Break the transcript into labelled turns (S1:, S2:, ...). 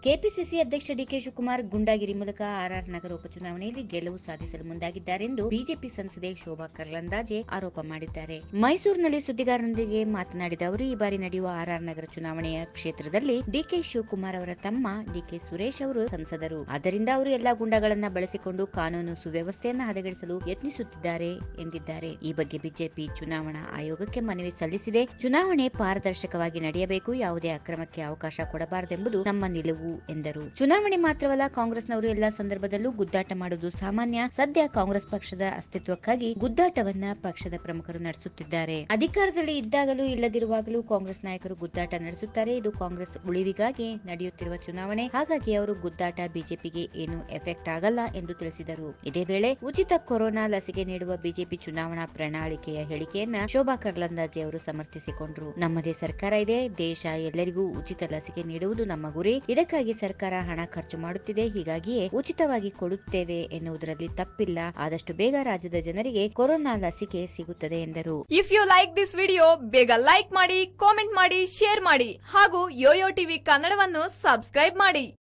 S1: KPCC ಅಧ್ಯಕ್ಷ DK Shivakumar ಗುಂಡಾಗಿರಿ ಮೂಲಕ RR ನಗರ ಉಪಚುನಾವಣೆಯಲ್ಲಿ ಗೆಲುವು ಸಾಧಿಸಲು ಮುಂದಾಗಿದ್ದಾರೆಂದು ಬಿಜೆಪಿ ಸಂಸದೆ ಶೋಭಾ ಕರ್ಲಂದಾಜೆ ಆರೋಪ ಮಾಡಿದ್ದಾರೆ ಮೈಸೂರಿನಲ್ಲಿ ಸುದ್ದಿಗಾರರೊಂದಿಗೆ ಮಾತನಾಡಿದ ಅವರು ಈ ಬಾರಿ ನಡೆಯುವ ಆರ್ಆರ್ ನಗರ ಚುನಾವಣೆಯ ಕ್ಷೇತ್ರದಲ್ಲಿ ಡಿಕೆ ಶಿವಕುಮಾರ್ ಅವರ ತಮ್ಮ ಡಿಕೆ ಸುರೇಶ್ ಅವರು ಸಂಸದರು ಆದ್ದರಿಂದ ಅವರು ಎಲ್ಲಾ ಗುಂಡಾಗಳನ್ನ ಬಳಸಿಕೊಂಡು ಕಾನೂನು ಸುವ್ಯವಸ್ಥೆಯನ್ನ ಹದಗೆಡಿಸಲು ಯತ್ನಿಸುತ್ತಿದ್ದಾರೆ ಎಂದಿದ್ದಾರೆ ಈ ಬಗ್ಗೆ ಬಿಜೆಪಿ ಚುನಾವಣಾ ಆಯೋಗಕ್ಕೆ ಮನವಿ ಸಲ್ಲಿಸಿದೆ ಚುನಾವಣೆ ಪಾರದರ್ಶಕವಾಗಿ ನಡೆಯಬೇಕು ಯಾವುದೇ ಅಕ್ರಮಕ್ಕೆ ಅವಕಾಶ ಕೊಡಬಾರದೆಂಬುದು ನಮ್ಮ ನಿಲುವು ಎಂದರು ಚುನಾವಣೆ ಮಾತ್ರವಲ್ಲ ಕಾಂಗ್ರೆಸ್ನವರು ಎಲ್ಲಾ ಸಂದರ್ಭದಲ್ಲೂ ಗುದ್ದಾಟ ಮಾಡುವುದು ಸಾಮಾನ್ಯ ಸದ್ಯ ಕಾಂಗ್ರೆಸ್ ಪಕ್ಷದ ಅಸ್ತಿತ್ವಕ್ಕಾಗಿ ಗುದ್ದಾಟವನ್ನ ಪಕ್ಷದ ಪ್ರಮುಖರು ನಡೆಸುತ್ತಿದ್ದಾರೆ ಅಧಿಕಾರದಲ್ಲಿ ಇದ್ದಾಗಲೂ ಇಲ್ಲದಿರುವಾಗಲೂ ಕಾಂಗ್ರೆಸ್ ನಾಯಕರು ಗುದ್ದಾಟ ನಡೆಸುತ್ತಾರೆ ಇದು ಕಾಂಗ್ರೆಸ್ ಉಳಿವಿಗಾಗಿ ನಡೆಯುತ್ತಿರುವ ಚುನಾವಣೆ ಹಾಗಾಗಿ ಅವರು ಗುದ್ದಾಟ ಬಿಜೆಪಿಗೆ ಏನು ಎಫೆಕ್ಟ್ ಆಗಲ್ಲ ಎಂದು ತಿಳಿಸಿದರು ಇದೇ ವೇಳೆ ಉಚಿತ ಕೊರೋನಾ ಲಸಿಕೆ ನೀಡುವ ಬಿಜೆಪಿ ಚುನಾವಣಾ ಪ್ರಣಾಳಿಕೆಯ ಹೇಳಿಕೆಯನ್ನ ಶೋಭಾ ಕರ್ಲಂದಾಜೆ ಅವರು ಸಮರ್ಥಿಸಿಕೊಂಡರು ನಮ್ಮದೇ ಸರ್ಕಾರ ಇದೆ ದೇಶ ಎಲ್ಲರಿಗೂ ಉಚಿತ ಲಸಿಕೆ ನೀಡುವುದು ನಮ್ಮ ಗುರಿ ಇದಕ್ಕಾಗಿ ಸರ್ಕಾರ ಹಣ ಖರ್ಚು ಮಾಡುತ್ತಿದೆ ಹೀಗಾಗಿಯೇ ಉಚಿತವಾಗಿ ಕೊಡುತ್ತೇವೆ ಎನ್ನುವುದರಲ್ಲಿ ತಪ್ಪಿಲ್ಲ ಆದಷ್ಟು ಬೇಗ ರಾಜ್ಯದ ಜನರಿಗೆ ಕೊರೋನಾ ಲಸಿಕೆ ಸಿಗುತ್ತದೆ ಎಂದರು
S2: if you like this video ಬೇಗ ಲೈಕ್ ಮಾಡಿ ಕಾಮೆಂಟ್ ಮಾಡಿ ಶೇರ್ ಮಾಡಿ ಹಾಗೂ ಯೋಯೋ ಟಿವಿ ಕನ್ನಡವನ್ನು ಸಬ್ಸ್ಕ್ರೈಬ್ ಮಾಡಿ